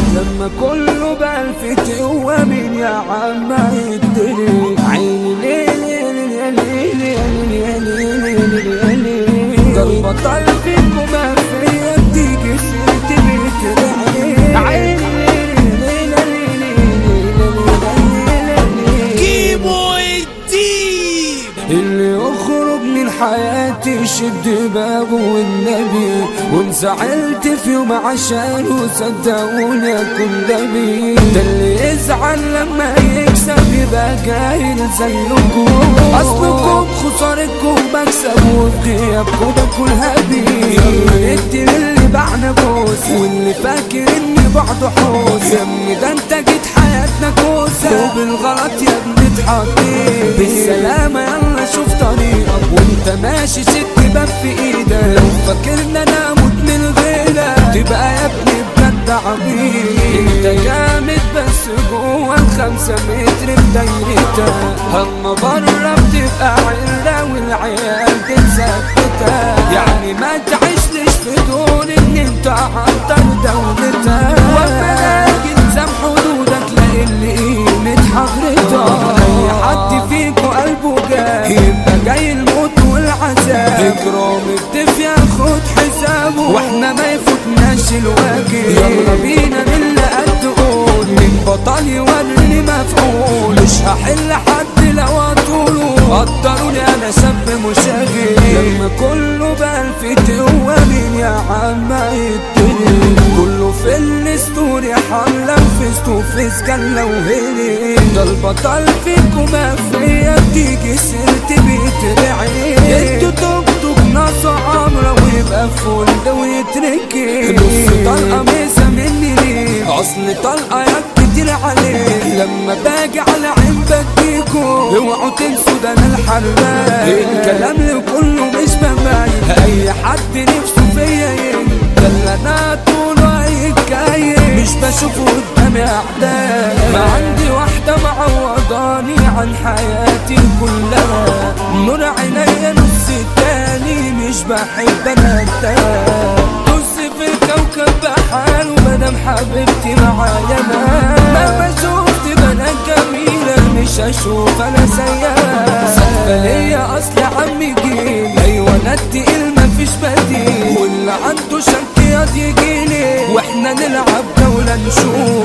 لما كله بألف تقوى مين يا عم هيدري عيني ليل ليل ليل ليل ليل ليل ضربة طلبك وما فيا تيجي سيرتي بترعي عيني ليل ليل ليل كيمو الديب اللي يخرج من حياتي شد بابه والنبي وانزعلت في يوم عشانه صدقوني اكون نبي ده اللي يزعل لما يكسب يبقى جاهل زيكم اصلكم خسارتكم بكسب وفي غيابكم باكل هبي يلا ندي للي بعنا بوس واللي فاكر اني بعده حوس يا ابني ده انت جيت حياتنا كوسه وبالغلط يا ابني اتحطيت بالسلامه يلا شوف طريقك وانت ماشي ست باب في ايدك لو فاكرنا انا اموت من غيرك تبقى يا ابني بجد عبيط انت جامد بس جوه الخمسة متر بدايرتك اما بره بتبقى عرة والعيال تتثبتك يعني ما تعيشليش في دون ان انت عطر دولتك وما الزم حدودك لا اللي قيمة حضرتك اي حد فيكو قلبه جاي يبقى جاي الموت والعذاب اكرام الضيف ياخد حسابه واحنا ما يفوتناش الواجب يلا بينا نلا قد قول من بطل يوريني مفعول مش هحل حد لو اطوله قدروني انا شاب مشاغب لما كله بألف تقوى مين يا عم يدري كله في الستوري حملة وفيس تو فيس جلة وهيري ده البطل فيكم فيا بتيجي سيرتي بيترعي انتوا توك توك ناس عمرة ويبقى فول ده ويتركي نص طلقة ميزة مني ليه اصل طلقة يا كتير عليه لما باجي على عين بديكو اوعوا تنسوا ده انا الحراق الكلام لكله مش بمايل اي حد نفسه فيا يجي ده اللي انا طوله هيتكيف مش بشوفه قدامي اعداء ما عندي واحدة معوضاني عن حياتي كلها نور عينيا نص التاني مش بحب انا التاني نص في الكوكب بحاله مادام حبيبتي معايا ما مهما شفت بنات جميلة مش هشوف انا زيها سقفة ليا اصل عمي جيل ايوه انا التقيل مفيش بديل واللي عنده شك ياض يجيلي واحنا نلعب جولة نشوف